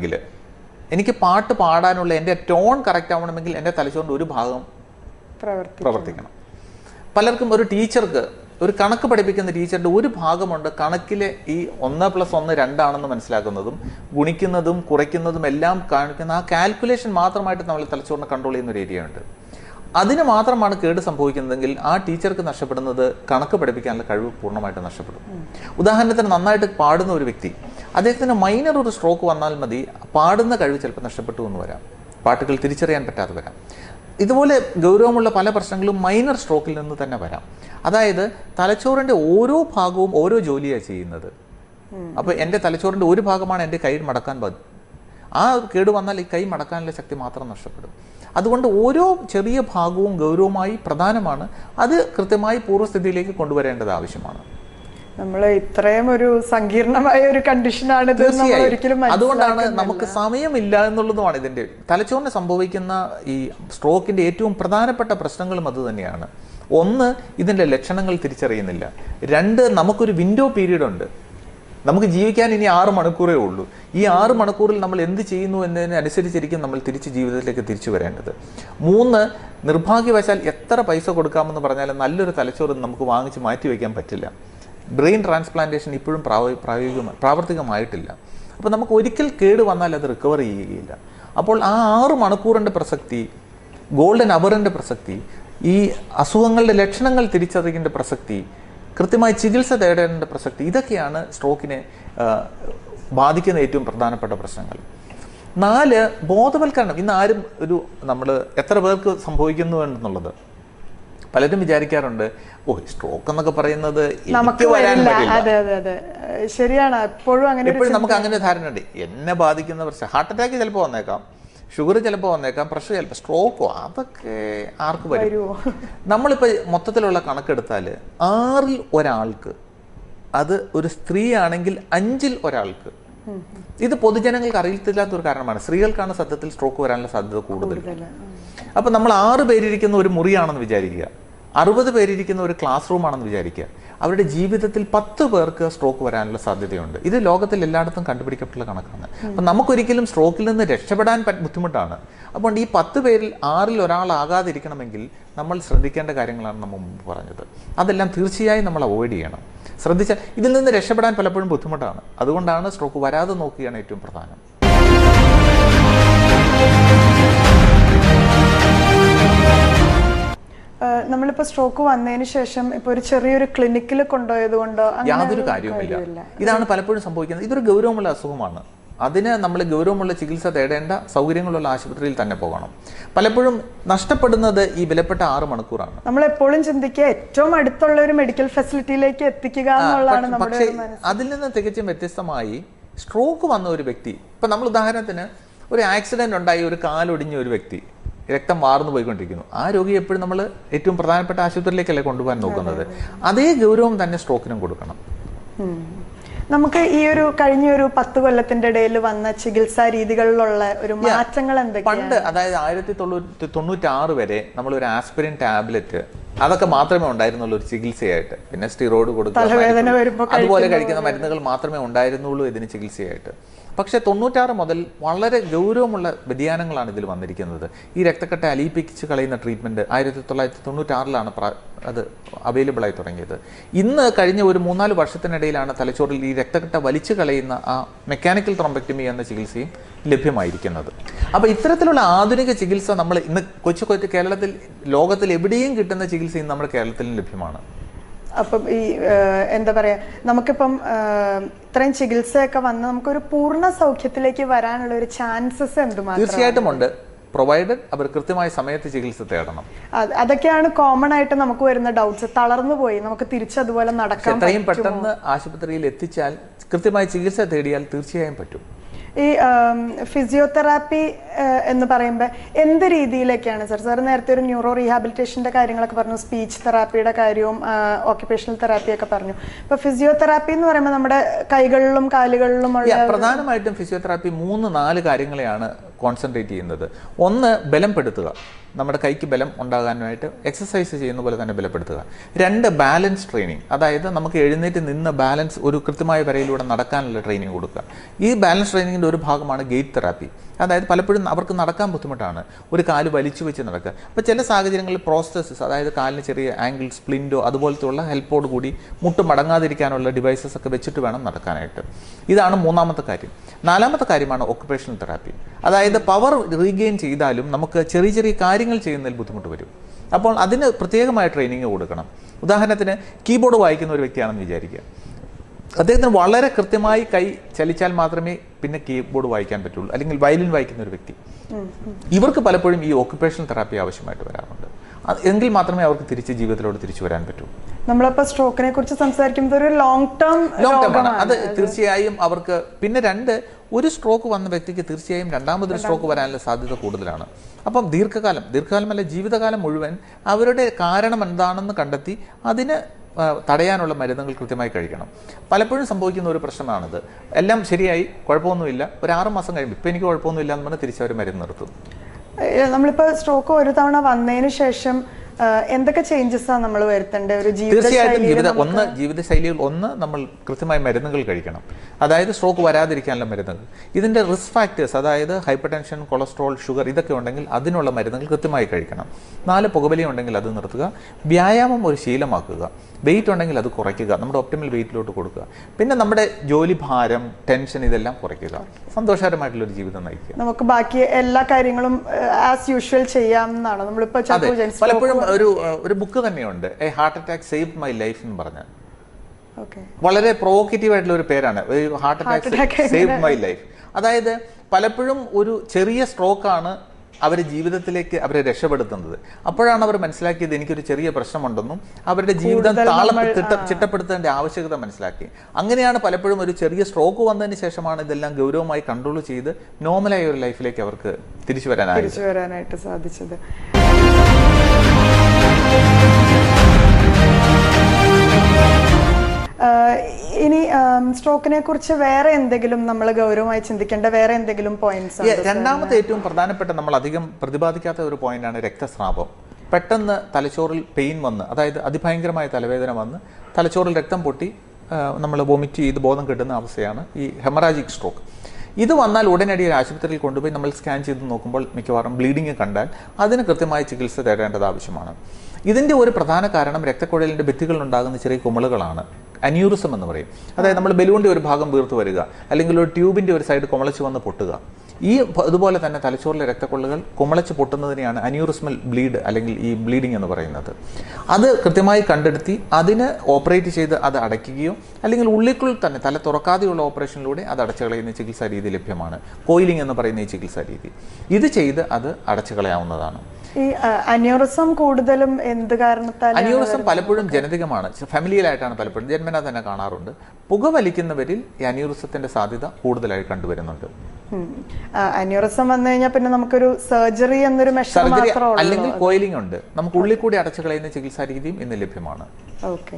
എങ്കിൽ എനിക്ക് പാട്ട് പാടാനുള്ള എൻ്റെ ടോൺ കറക്റ്റ് ആവണമെങ്കിൽ എൻ്റെ തലച്ചോറിൻ്റെ ഒരു ഭാഗം പ്രവർത്തി പ്രവർത്തിക്കണം പലർക്കും ഒരു ടീച്ചർക്ക് ഒരു കണക്ക് പഠിപ്പിക്കുന്ന ടീച്ചറുടെ ഒരു ഭാഗമുണ്ട് കണക്കിലെ ഈ ഒന്ന് പ്ലസ് ഒന്ന് രണ്ടാണെന്ന് മനസ്സിലാക്കുന്നതും ഗുണിക്കുന്നതും കുറയ്ക്കുന്നതും എല്ലാം കാണിക്കുന്ന ആ കാൽക്കുലേഷൻ മാത്രമായിട്ട് നമ്മൾ തലച്ചോറിനെ കൺട്രോൾ ചെയ്യുന്ന ഒരു ഏരിയ ഉണ്ട് അതിന് മാത്രമാണ് കേട് സംഭവിക്കുന്നതെങ്കിൽ ആ ടീച്ചർക്ക് നഷ്ടപ്പെടുന്നത് കണക്ക് പഠിപ്പിക്കാനുള്ള കഴിവ് പൂർണ്ണമായിട്ട് നഷ്ടപ്പെടും ഉദാഹരണത്തിന് നന്നായിട്ട് പാടുന്ന ഒരു വ്യക്തി അദ്ദേഹത്തിന് മൈനർ ഒരു സ്ട്രോക്ക് വന്നാൽ മതി പാടുന്ന കഴിവ് ചിലപ്പോൾ നഷ്ടപ്പെട്ടു എന്ന് വരാം പാട്ടുകൾ തിരിച്ചറിയാൻ പറ്റാതെ വരാം ഇതുപോലെ ഗൗരവമുള്ള പല പ്രശ്നങ്ങളും മൈനർ സ്ട്രോക്കിൽ നിന്ന് തന്നെ വരാം അതായത് തലച്ചോറിന്റെ ഓരോ ഭാഗവും ഓരോ ജോലിയാണ് ചെയ്യുന്നത് അപ്പോൾ എൻ്റെ തലച്ചോറിന്റെ ഒരു ഭാഗമാണ് എൻ്റെ കൈ മടക്കാൻ ബാധ ആ കേട് വന്നാൽ ഈ കൈ മടക്കാനുള്ള ശക്തി മാത്രം നഷ്ടപ്പെടും അതുകൊണ്ട് ഓരോ ചെറിയ ഭാഗവും ഗൗരവമായി പ്രധാനമാണ് അത് കൃത്യമായി പൂർവ്വസ്ഥിതിയിലേക്ക് കൊണ്ടുവരേണ്ടത് ആവശ്യമാണ് നമ്മൾ ഇത്രയും ഒരു സങ്കീർണമായ ഒരു കണ്ടീഷനാണ് ഇത് നമ്മൾ തീർച്ചയായും ഒരിക്കലും അതുകൊണ്ടാണ് നമുക്ക് സമയമില്ല എന്നുള്ളതുമാണ് ഇതിന്റെ തലച്ചോറിന് സംഭവിക്കുന്ന ഈ സ്ട്രോക്കിന്റെ ഏറ്റവും പ്രധാനപ്പെട്ട പ്രശ്നങ്ങളും അത് തന്നെയാണ് ഒന്ന് ഇതിന്റെ ലക്ഷണങ്ങൾ തിരിച്ചറിയുന്നില്ല രണ്ട് നമുക്കൊരു വിൻഡോ പീരീഡ് ഉണ്ട് നമുക്ക് ജീവിക്കാൻ ഇനി ആറ് മണിക്കൂറേ ഉള്ളൂ ഈ ആറ് മണിക്കൂറിൽ നമ്മൾ എന്ത് ചെയ്യുന്നു എന്നതിനനുസരിച്ചിരിക്കും നമ്മൾ തിരിച്ച് ജീവിതത്തിലേക്ക് തിരിച്ചു വരേണ്ടത് മൂന്ന് നിർഭാഗ്യവശാൽ എത്ര പൈസ കൊടുക്കാമെന്ന് പറഞ്ഞാലും നല്ലൊരു തലച്ചോറ് നമുക്ക് വാങ്ങിച്ച് മാറ്റി വയ്ക്കാൻ പറ്റില്ല ബ്രെയിൻ ട്രാൻസ്പ്ലാന്റേഷൻ ഇപ്പോഴും പ്രാവ- പ്രായോഗികമായി പ്രാവർത്തികമായിട്ടില്ല അപ്പോൾ നമുക്ക് ഒരിക്കൽ കേട് വന്നാൽ അത് റിക്കവർ ചെയ്യുകയില്ല അപ്പോൾ ആ ആറ് മണിക്കൂറിൻ്റെ പ്രസക്തി ഗോൾഡൻ അവറിൻ്റെ പ്രസക്തി ഈ അസുഖങ്ങളുടെ ലക്ഷണങ്ങൾ തിരിച്ചറിയേണ്ട പ്രസക്തി കൃത്യമായി ചികിത്സ തേടേണ്ട പ്രസക്തി ഇതൊക്കെയാണ് സ്ട്രോക്കിനെ ആ, ബാധിക്കുന്ന ഏറ്റവും പ്രധാനപ്പെട്ട പ്രശ്നങ്ങൾ നാല് ബോധവൽക്കരണം ഇന്ന് ആരും ഒരു നമ്മൾ എത്ര പേർക്ക് സംഭവിക്കുന്നു എന്നുള്ളത് പലരും വിചാരിക്കാറുണ്ട് ഓ സ്ട്രോക്ക് എന്നൊക്കെ പറയുന്നത് നമുക്ക് എനിക്ക് വരാൻ വരില്ല വരില്ല അതെ അതെ അതെ ഏഹ് ശരിയാണ് എപ്പോഴും അങ്ങനെ ഒരു എപ്പോഴും നമുക്ക് അങ്ങനെ ധാരണയുണ്ട് എന്നെ ബാധിക്കുന്ന പ്രശ്നം ഹാർട്ട് അറ്റാക്ക് ചിലപ്പോൾ വന്നേക്കാം ഷുഗർ ചിലപ്പോൾ വന്നേക്കാം പ്രഷർ ചിലപ്പോൾ സ്ട്രോക്കോ അതൊക്കെ ആർക്ക് വരും വരുമോ നമ്മളിപ്പോൾ മൊത്തത്തിലുള്ള കണക്കെടുത്താൽ ആറിൽ ഒരാൾക്ക് അത് ഒരു സ്ത്രീ ആണെങ്കിൽ അഞ്ചിൽ ഒരാൾക്ക് ഇത് പൊതുജനങ്ങൾക്ക് അറിയത്തില്ലാത്ത ഒരു കാരണമാണ് സ്ത്രീകൾക്കാണ് സത്യത്തിൽ സ്ട്രോക്ക് വരാനുള്ള സാധ്യത കൂടുതൽ അപ്പൊ നമ്മൾ ആറ് പേരിരിക്കുന്ന ഒരു മുറിയാണെന്ന് വിചാരിക്കുക അറുപത് പേരിരിക്കുന്ന ഒരു ക്ലാസ് റൂം ആണെന്ന് വിചാരിക്കുക അവരുടെ ജീവിതത്തിൽ പത്ത് പേർക്ക് സ്ട്രോക്ക് വരാനുള്ള സാധ്യതയുണ്ട് ഇത് ലോകത്തിൽ എല്ലായിടത്തും കണ്ടുപിടിക്കപ്പെട്ടുള്ള കണക്കാണ് അപ്പം നമുക്കൊരിക്കലും സ്ട്രോക്കിൽ നിന്ന് രക്ഷപ്പെടാൻ പറ്റ- ബുദ്ധിമുട്ടാണ് അപ്പോൾ ഈ പത്ത് പേരിൽ ആറിൽ ഒരാളാകാതിരിക്കണമെങ്കിൽ നമ്മൾ ശ്രദ്ധിക്കേണ്ട കാര്യങ്ങളാണ് നമ്മൾ മുമ്പ് പറഞ്ഞത് അതെല്ലാം തീർച്ചയായും നമ്മൾ അവോയ്ഡ് ചെയ്യണം ശ്രദ്ധിച്ചാൽ ഇതിൽ നിന്ന് രക്ഷപ്പെടാൻ പലപ്പോഴും ബുദ്ധിമുട്ടാണ് അതുകൊണ്ടാണ് സ്ട്രോക്ക് വരാതെ നോക്കുകയാണ് ഏറ്റവും പ്രധാനം ഏഹ് നമ്മളിപ്പോ സ്ട്രോക്ക് വന്നതിന് ശേഷം ഇപ്പൊ ഒരു ചെറിയൊരു ക്ലിനിക്കിൽ കൊണ്ടുപോയത് കൊണ്ടോ അങ്ങനെ യാതൊരു ഒരു കാര്യവുമില്ല കാര്യവുമില്ല. ഇതാണ് പലപ്പോഴും സംഭവിക്കുന്നത് ഇതൊരു ഗൗരവമുള്ള അസുഖമാണ് അതിന് നമ്മൾ ഗൗരവമുള്ള ചികിത്സ തേടേണ്ട സൗകര്യങ്ങളുള്ള ആശുപത്രിയിൽ തന്നെ പോകണം പലപ്പോഴും നഷ്ടപ്പെടുന്നത് ഈ വിലപ്പെട്ട ആറ് മണിക്കൂറാണ് നമ്മൾ എപ്പോഴും ചിന്തിക്കുക ഏറ്റവും അടുത്തുള്ള ഒരു മെഡിക്കൽ ഫെസിലിറ്റിയിലേക്ക് എത്തിക്കുക എന്നുള്ളതാണ് പക്ഷ- നമ്മുടെ പക്ഷേ ഒരു മനസ്സ് അതിൽ നിന്ന് തികച്ചും വ്യത്യസ്തമായി സ്ട്രോക്ക് വന്ന ഒരു വ്യക്തി ഇപ്പൊ നമ്മൾ ഉദാഹരണത്തിന് ഒരു ആക്സിഡന്റ് ഉണ്ടായി ഒരു കാലൊടിഞ്ഞ ഒരു വ്യക്തി രക്തം വാർന്നു പോയിക്കൊണ്ടിരിക്കുന്നു ആ രോഗി എപ്പോഴും നമ്മൾ ഏറ്റവും പ്രധാനപ്പെട്ട ആശുപത്രിയിലേക്കല്ലേ കൊണ്ടുപോകാൻ നോക്കുന്നത് അതേ ഗൗരവം തന്നെ സ്ട്രോക്കിനും കൊടുക്കണം ഉം. നമുക്ക് ഈ ഒരു കഴിഞ്ഞ ഒരു പത്ത് കൊല്ലത്തിന്റെ ഇടയിൽ വന്ന ചികിത്സാ രീതികളിലുള്ള ഒരു മാറ്റങ്ങൾ എന്തൊക്കെയാണ് പണ്ട് അതായത് ആയിരത്തി തൊള്ളൂറ്റി തൊണ്ണൂറ്റി ആറ് വരെ നമ്മൾ ഒരു ആസ്പിരിൻ ടാബ്ലറ്റ് അതൊക്കെ മാത്രമേ ഉണ്ടായിരുന്നുള്ളൂ ഒരു ചികിത്സയായിട്ട് പിന്നെ സ്റ്റിറോയിഡ് കൊടുക്കുക തലവേദന മരുന്ന് വരുമ്പോൾ അതുപോലെ കഴിക്കുന്ന മരുന്നുകൾ മാത്രമേ ഉണ്ടായിരുന്നുള്ളൂ ഇതിന് ചികിത്സയായിട്ട് പക്ഷേ തൊണ്ണൂറ്റാറ് മുതൽ വളരെ ഗൗരവമുള്ള വ്യതിയാനങ്ങളാണ് ഇതിൽ വന്നിരിക്കുന്നത് ഈ രക്തക്കട്ട അലിയിപ്പിച്ച് കളയുന്ന ട്രീറ്റ്മെന്റ് ആയിരത്തി തൊള്ളായിരത്തി തൊണ്ണൂറ്റാറിലാണ് പ്ര- അത് അവൈലബിൾ ആയി തുടങ്ങിയത് ഇന്ന് കഴിഞ്ഞ ഒരു മൂന്നാല് വർഷത്തിനിടയിലാണ് തലച്ചോറിൽ ഈ രക്തക്കട്ട വലിച്ചു കളയുന്ന ആ മെക്കാനിക്കൽ ത്രോംബക്ടമി എന്ന ചികിത്സയും ലഭ്യമായിരിക്കുന്നത് അപ്പോൾ ഇത്തരത്തിലുള്ള ആധുനിക ചികിത്സ നമ്മൾ ഇന്ന് കൊച്ചു കൊച്ചു കേരളത്തിൽ ലോകത്തിൽ എവിടെയും കിട്ടുന്ന ചികിത്സ ഇന്ന് നമ്മുടെ കേരളത്തിലും ലഭ്യമാണ് അപ്പം ഈ ഏഹ്, എന്താ പറയാ നമുക്കിപ്പം ഏഹ്, ഇത്രയും ചികിത്സയൊക്കെ വന്ന് നമുക്കൊരു പൂർണ്ണ സൗഖ്യത്തിലേക്ക് വരാനുള്ള ഒരു ചാൻസസ് എന്തുമാത്രം തീർച്ചയായിട്ടും ഉണ്ട് പ്രൊവൈഡഡ് അവർ കൃത്യമായ സമയത്ത് ചികിത്സ തേടണം അത് അതൊക്കെയാണ് കോമൺ ആയിട്ട് നമുക്ക് വരുന്ന ഡൗട്ട്സ് തളർന്നു പോയി നമുക്ക് തിരിച്ചതുപോലെ പക്ഷെ നടക്കാൻ എത്രയും പറ്റുമോ? പെട്ടെന്ന് ആശുപത്രിയിൽ എത്തിച്ചാൽ കൃത്യമായ ചികിത്സ തേടിയാൽ തീർച്ചയായും പറ്റും ഈ ഫിസിയോതെറാപ്പി എന്ന് പറയുമ്പോൾ എന്ത് രീതിയിലേക്കാണ് സർ സാർ നേരത്തെ ഒരു ന്യൂറോ റീഹാബിലിറ്റേഷന്റെ കാര്യങ്ങളൊക്കെ പറഞ്ഞു സ്പീച്ച് തെറാപ്പിയുടെ കാര്യവും ഓക്യുപേഷണൽ തെറാപ്പിയൊക്കെ പറഞ്ഞു ഇപ്പൊ ഫിസിയോതെറാപ്പി എന്ന് പറയുമ്പോൾ നമ്മുടെ കൈകളിലും കാലുകളിലും ഉള്ള Yeah, പ്രധാനമായിട്ടും ഫിസിയോതെറാപ്പി മൂന്ന് നാല് കാര്യങ്ങളെയാണ് കോൺസെൻട്രേറ്റ് ചെയ്യുന്നത് ഒന്ന് ബലപ്പെടുത്തുക നമ്മുടെ കൈക്ക് ബലം ഉണ്ടാകാനായിട്ട് എക്സസൈസ് ചെയ്യുന്ന പോലെ തന്നെ ബലപ്പെടുത്തുക രണ്ട് ബാലൻസ് ട്രെയിനിങ് അതായത് നമുക്ക് എഴുന്നേറ്റ് നിന്ന് ബാലൻസ് ഒരു കൃത്യമായ വരയിലൂടെ നടക്കാനുള്ള ട്രെയിനിങ് കൊടുക്കുക ഈ ബാലൻസ് ട്രെയിനിങ്ങിൻ്റെ ഒരു ഭാഗമാണ് ഗേറ്റ് തെറാപ്പി അതായത് പലപ്പോഴും അവർക്ക് നടക്കാൻ ബുദ്ധിമുട്ടാണ് ഒരു കാല് വലിച്ചു വെച്ച് നടക്കുക അപ്പോൾ ചില സാഹചര്യങ്ങളിൽ പ്രോസ്റ്റസിസ് അതായത് കാലിന് ചെറിയ ആംഗിൾ സ്പ്ലിൻറ്റോ അതുപോലത്തെയുള്ള ഹെൽപ്പോട് കൂടി മുട്ട് മടങ്ങാതിരിക്കാനുള്ള ഡിവൈസസ് ഒക്കെ വെച്ചിട്ട് വേണം നടക്കാനായിട്ട് ഇതാണ് മൂന്നാമത്തെ കാര്യം നാലാമത്തെ കാര്യമാണ് ഒക്കുപേഷണൽ തെറാപ്പി അതായത് പവർ റീഗെയിൻ ചെയ്താലും നമുക്ക് ചെറിയ ചെറിയ കാര്യങ്ങൾ ചെയ്യുന്നതിൽ ബുദ്ധിമുട്ട് വരും അപ്പോൾ അതിന് പ്രത്യേകമായ ട്രെയിനിങ് കൊടുക്കണം ഉദാഹരണത്തിന് കീബോർഡ് വായിക്കുന്ന ഒരു വ്യക്തിയാണെന്ന് വിചാരിക്കുക അദ്ദേഹത്തിന് വളരെ കൃത്യമായി കൈ ചലിച്ചാൽ മാത്രമേ പിന്നെ കീബോർഡ് വായിക്കാൻ പറ്റുള്ളൂ അല്ലെങ്കിൽ വയലിൻ വായിക്കുന്ന ഒരു വ്യക്തി ഇവർക്ക് പലപ്പോഴും ഈ ഓക്കുപേഷണൽ തെറാപ്പി ആവശ്യമായിട്ട് വരാറുണ്ട് അത് എങ്കിൽ മാത്രമേ അവർക്ക് തിരിച്ച് ജീവിതത്തിലോട്ട് തിരിച്ചു വരാൻ പറ്റൂ നമ്മളിപ്പോ സ്ട്രോക്കിനെ കുറിച്ച് സംസാരിക്കുമ്പോൾ ഒരു ലോങ് ടേം ലോങ് ടേം ആണ് അത് തീർച്ചയായും അവർക്ക് പിന്നെ രണ്ട് ഒരു സ്ട്രോക്ക് വന്ന വ്യക്തിക്ക് തീർച്ചയായും രണ്ടാമതൊരു സ്ട്രോക്ക് വരാനുള്ള സാധ്യത കൂടുതലാണ് അപ്പം ദീർഘകാലം ദീർഘകാലമല്ല ജീവിതകാലം മുഴുവൻ അവരുടെ കാരണം എന്താണെന്ന് കണ്ടെത്തി അതിന് ആ, തടയാനുള്ള മരുന്നുകൾ കൃത്യമായി കഴിക്കണം പലപ്പോഴും സംഭവിക്കുന്ന ഒരു പ്രശ്നമാണിത് എല്ലാം ശരിയായി കുഴപ്പമൊന്നുമില്ല ഒരു ആറ് മാസം കഴിയുമ്പോൾ ഇപ്പം എനിക്ക് കുഴപ്പമൊന്നുമില്ല എന്ന് പറഞ്ഞ് തിരിച്ചവർ മരുന്ന് നിർത്തും ഏഹ് നമ്മളിപ്പോ സ്ട്രോക്ക് ഒരു തവണ വന്നതിന് ശേഷം ഏഹ് എന്തൊക്കെ ചേഞ്ചസ് ആണ് നമ്മൾ വരുത്തേണ്ടത് ഒരു തീർച്ചയായിട്ടും ജീവിതശൈലിയിൽ ജീവിത ഒന്ന് ജീവിതശൈലിയിൽ ഒന്ന് നമ്മൾ കൃത്യമായ മരുന്നുകൾ കഴിക്കണം അതായത് സ്ട്രോക്ക് വരാതിരിക്കാനുള്ള മരുന്നുകൾ ഇതിന്റെ റിസ്ക് ഫാക്ടേഴ്സ് അതായത് ഹൈപ്പർ ടെൻഷൻ കൊളസ്ട്രോൾ ഷുഗർ ഇതൊക്കെ ഉണ്ടെങ്കിൽ അതിനുള്ള മരുന്നുകൾ കൃത്യമായി കഴിക്കണം നാല് പുകവലി ഉണ്ടെങ്കിൽ അത് നിർത്തുക വ്യായാമം ഒരു ശീലമാക്കുക വെയിറ്റ് ഉണ്ടെങ്കിൽ അത് കുറയ്ക്കുക നമ്മുടെ ഒപ്റ്റിമൽ വെയിറ്റിലോട്ട് കൊടുക്കുക പിന്നെ നമ്മുടെ ജോലി ഭാരം ടെൻഷൻ ഇതെല്ലാം കുറയ്ക്കുക സന്തോഷകരമായിട്ടുള്ള ഒരു ജീവിതം നയിക്കുക നമുക്ക് ബാക്കി എല്ലാ കാര്യങ്ങളും ആസ് യൂഷ്വൽ ചെയ്യാം എന്നാണ് നമ്മളിപ്പോ അതെ ചിലപ്പോൾ വിചാരിച്ചു പലപ്പോഴും ഒരു ഒരു ബുക്ക് തന്നെയുണ്ട് a heart attack save my life എന്ന് പറഞ്ഞാൽ ഓക്കെ വളരെ പ്രൊവോക്കേറ്റീവ് ആയിട്ടുള്ള ഒരു പേരാണ് ഒരു heart Heart attack attack save my life അതായത് പലപ്പോഴും ഒരു ചെറിയ സ്ട്രോക്കാണ് അവരെ ജീവിതത്തിലേക്ക് അവരെ രക്ഷപ്പെടുത്തുന്നത് അപ്പോഴാണ് അവർ മനസ്സിലാക്കിയത് എനിക്കൊരു ചെറിയ പ്രശ്നമുണ്ടെന്നും അവരുടെ ജീവിതം കൂടുതൽ താളം നമ്മൾ, തിട്ട ചിട്ടപ്പെടുത്തേണ്ട ആവശ്യകത മനസ്സിലാക്കി അങ്ങനെയാണ് പലപ്പോഴും ഒരു ചെറിയ സ്ട്രോക്ക് വന്നതിന് ശേഷമാണ് ഇതെല്ലാം ഗൗരവമായി കൺട്രോൾ ചെയ്ത് നോർമലായ ഒരു ലൈഫിലേക്ക് അവർക്ക് തിരിച്ചു വരാനായത് തിരിച്ചു വരാനായിട്ട് സാധിച്ചത് ആഹ് ഇനി സ്ട്രോക്കിനെ കുറിച്ച് വേറെ എന്തെങ്കിലും നമ്മൾ ഗൗരവമായി ചിന്തിക്കേണ്ട വേറെ എന്തെങ്കിലും പോയിന്റ്സ് ഈ രണ്ടാമത്തെ ഏറ്റവും പ്രധാനപ്പെട്ട നമ്മൾ അധികം പ്രതിപാദിക്കാത്ത ഒരു പോയിന്റാണ് രക്തസ്രാവം പെട്ടെന്ന് തലച്ചോറിൽ പെയിൻ വന്ന് അതായത് അതിഭയങ്കരമായ തലവേദന വന്ന് തലച്ചോറിൽ രക്തം പൊട്ടി നമ്മൾ വൊമിറ്റ് ചെയ്ത് ബോധം കിട്ടുന്ന അവസ്ഥയാണ് ഈ ഹെമറാജിക് സ്ട്രോക്ക് ഇത് വന്നാൽ ഉടനടി ഒരു ആശുപത്രിയിൽ കൊണ്ടുപോയി നമ്മൾ സ്കാൻ ചെയ്ത് നോക്കുമ്പോൾ മിക്കവാറും ബ്ലീഡിങ് കണ്ടാൽ അതിന് കൃത്യമായ ചികിത്സ തേടേണ്ടത് ആവശ്യമാണ് ഇതിന്റെ ഒരു പ്രധാന കാരണം രക്തക്കുഴലിന്റെ ഭിത്തികളിൽ ഉണ്ടാകുന്ന ചെറിയ കുമിളുകളാണ് അന്യൂറിസം എന്ന് പറയും അതായത് നമ്മൾ ബലൂണിന്റെ ഒരു ഭാഗം വീർത്ത് വരിക അല്ലെങ്കിൽ ഒരു ട്യൂബിന്റെ ഒരു സൈഡ് കുമളച്ച് വന്ന് പൊട്ടുക ഈ പ- ഇതുപോലെ തന്നെ തലച്ചോറിലെ രക്തക്കൊള്ളുകൾ കുമളച്ച് പൊട്ടുന്നതിനെയാണ് അന്യൂറിസ്മൽ ബ്ലീഡ് അല്ലെങ്കിൽ ഈ ബ്ലീഡിംഗ് എന്ന് പറയുന്നത് അത് കൃത്യമായി കണ്ടെടുത്തി അതിന് ഓപ്പറേറ്റ് ചെയ്ത് അത് അടയ്ക്കുകയോ അല്ലെങ്കിൽ ഉള്ളിക്കുള്ളിൽ തന്നെ തല തുറക്കാതെയുള്ള ഓപ്പറേഷനിലൂടെ അത് അടച്ചു കളയുന്ന ചികിത്സാ രീതി ലഭ്യമാണ് കോയിലിംഗ് എന്ന് പറയുന്ന ഈ ചികിത്സാ രീതി ഇത് ചെയ്ത് അത് അടച്ചു കളയാവുന്നതാണ് ഈ അന്യൂറിസം കൂടുതലും എന്ത് കാരണത്താൽ അന്യൂറിസം പലപ്പോഴും ജനിതകമാണ് ഫാമിലിയിലായിട്ടാണ് പലപ്പോഴും ജന്മന തന്നെ കാണാറുണ്ട് പുകവലിക്കുന്നവരിൽ ഈ അന്യൂറിസത്തിന്റെ സാധ്യത കൂടുതലായി കണ്ടുവരുന്നുണ്ട് അന്യൂറിസം വന്നു കഴിഞ്ഞാൽ പിന്നെ നമുക്കൊരു സർജറി എന്നൊരു മെഷർ സർജറി മാത്രമേ ഉള്ളൂ അല്ലെങ്കിൽ കോയിലിംഗ് ഉണ്ട് നമുക്ക് ഉള്ളിൽ കൂടി അടച്ചു കളയുന്ന ചികിത്സാ രീതിയും ഇന്ന് ലഭ്യമാണ് ഓക്കെ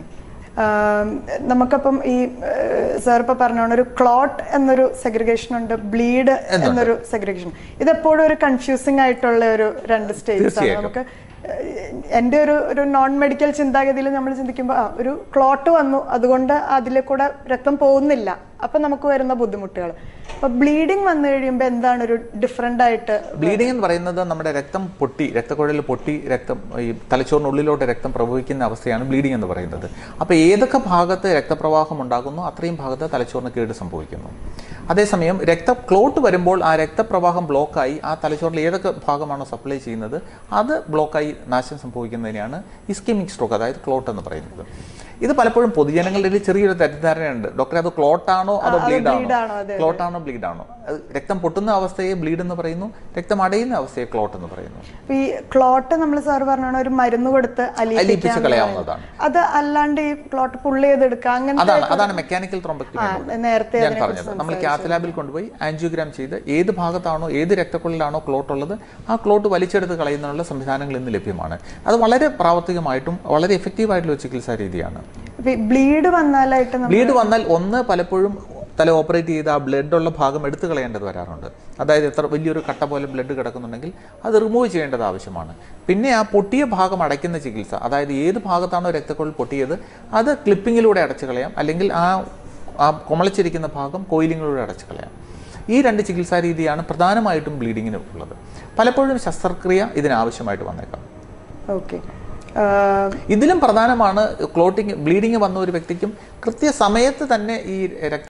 നമുക്കപ്പം ഈ സാർ ഇപ്പൊ പറഞ്ഞോണ്ട് ഒരു ക്ലോട്ട് എന്നൊരു സെഗ്രിഗേഷൻ ഉണ്ട് ബ്ലീഡ് എന്നൊരു സെഗ്രിഗേഷൻ ഇത് എപ്പോഴും ഒരു കൺഫ്യൂസിംഗ് ആയിട്ടുള്ള ഒരു രണ്ട് സ്റ്റേജസ് ആണ് തീർച്ചയായിട്ടും. നമുക്ക് ഏഹ്, എൻ്റെ ഒരു ഒരു നോൺ മെഡിക്കൽ ചിന്താഗതിയിൽ നമ്മൾ ചിന്തിക്കുമ്പോൾ ആ ഒരു ക്ലോട്ട് വന്നു അതുകൊണ്ട് അതിലെ കൂടെ രക്തം പോകുന്നില്ല അപ്പൊ നമുക്ക് വരുന്ന ബുദ്ധിമുട്ടുകൾ അപ്പൊ ബ്ലീഡിങ് വന്നു കഴിയുമ്പോൾ എന്താണ് ഒരു ഡിഫറെന്റ് ആയിട്ട് ബ്ലീഡിംഗ് എന്ന് പറയുന്നത് നമ്മുടെ രക്തം പൊട്ടി രക്തക്കുഴലിൽ പൊട്ടി രക്തം ഈ തലച്ചോറിനുള്ളിലോട്ട് രക്തം പ്രവഹിക്കുന്ന അവസ്ഥയാണ് ബ്ലീഡിംഗ് എന്ന് പറയുന്നത് അപ്പോൾ ഏതൊക്കെ ഭാഗത്ത് രക്തപ്രവാഹം ഉണ്ടാകുന്നു അത്രയും ഭാഗത്ത് തലച്ചോറിന് കേട് സംഭവിക്കുന്നു അതേസമയം രക്ത ക്ലോട്ട് വരുമ്പോൾ ആ രക്തപ്രവാഹം ബ്ലോക്കായി ആ തലച്ചോറിൽ ഏതൊക്കെ ഭാഗമാണോ സപ്ലൈ ചെയ്യുന്നത് അത് ബ്ലോക്കായി നാശം സംഭവിക്കുന്നതിനെയാണ് ഇസ്കെമിക് സ്ട്രോക്ക് അതായത് ക്ലോട്ട് എന്ന് പറയുന്നത് ഇത് പലപ്പോഴും പൊതുജനങ്ങളുടെ ഇടയിൽ ചെറിയൊരു തെറ്റിദ്ധാരണയുണ്ട് ഡോക്ടറെ അത് ക്ലോട്ടാണോ അതോ അത് ബ്ലീഡ് bleed ആണോ? ആണോ അതെ, ക്ലോട്ട് ആണോ ബ്ലീഡ് ആണോ അത് രക്തം പൊട്ടുന്ന അവസ്ഥയെ ബ്ലീഡ് എന്ന് പറയുന്നു രക്തം അടയുന്ന അവസ്ഥയെ ക്ലോട്ട് എന്ന് പറയുന്നു ഈ ക്ലോട്ട് നമ്മൾ സാർ പറഞ്ഞ ഒരു മരുന്ന് കൊടുത്ത് അലിയിപ്പിച്ച് അലിയിപ്പിക്കാൻ കളയാവുന്നതാണ് അത് അല്ലാണ്ട് ഈ ക്ലോട്ട് പുള്ളി ചെയ്തെടുക്കുക അങ്ങനത്തെ അതാണ് അതാണ് മെക്കാനിക്കൽ ത്രോംബക്ടമി ആ, നേരത്തെ ഞാൻ പറഞ്ഞത് നമ്മൾ കാത്ത് ലാബിൽ കൊണ്ടുപോയി ആൻജിയോഗ്രാം ചെയ്ത് ഏത് ഭാഗത്താണോ ഏത് രക്തക്കുള്ളിലാണോ ക്ലോട്ട് ഉള്ളത് ആ ക്ലോട്ട് വലിച്ചെടുത്ത് കളയുന്നതിനുള്ള സംവിധാനങ്ങൾ ഇന്ന് ലഭ്യമാണ് അത് വളരെ പ്രാവർത്തികമായിട്ടും വളരെ എഫക്റ്റീവ് ആയിട്ടുള്ള ഒരു ചികിത്സാ രീതിയാണ് ബ്ലീഡ് വന്നാലായിട്ട് നമ്മൾ ബ്ലീഡ് വന്നാൽ ഒന്ന് പലപ്പോഴും തല ഓപ്പറേറ്റ് ചെയ്ത് ആ ബ്ലഡ് ഉള്ള ഭാഗം എടുത്തു കളയേണ്ടത് വരാറുണ്ട് അതായത് എത്ര വലിയൊരു കട്ട പോലെ ബ്ലഡ് കിടക്കുന്നുണ്ടെങ്കിൽ അത് റിമൂവ് ചെയ്യേണ്ടത് ആവശ്യമാണ് പിന്നെ ആ പൊട്ടിയ ഭാഗം അടയ്ക്കുന്ന ചികിത്സ അതായത് ഏത് ഭാഗത്താണോ രക്തക്കുഴൽ പൊട്ടിയത് അത് ക്ലിപ്പിങ്ങിലൂടെ അടച്ചു കളയാം അല്ലെങ്കിൽ ആ ആ കുമളച്ചിരിക്കുന്ന ഭാഗം കോയിലിങ്ങിലൂടെ അടച്ചു കളയാം ഈ രണ്ട് ചികിത്സാ രീതിയാണ് പ്രധാനമായിട്ടും ബ്ലീഡിങ്ങിന് ഉള്ളത് പലപ്പോഴും ശസ്ത്രക്രിയ ഇതിനാവശ്യമായിട്ട് വന്നേക്കാം ഓക്കെ ഇതിലും പ്രധാനമാണ് ക്ലോട്ടിങ് ബ്ലീഡിങ് വന്ന ഒരു വ്യക്തിക്കും കൃത്യസമയത്ത് തന്നെ ഈ രക്ത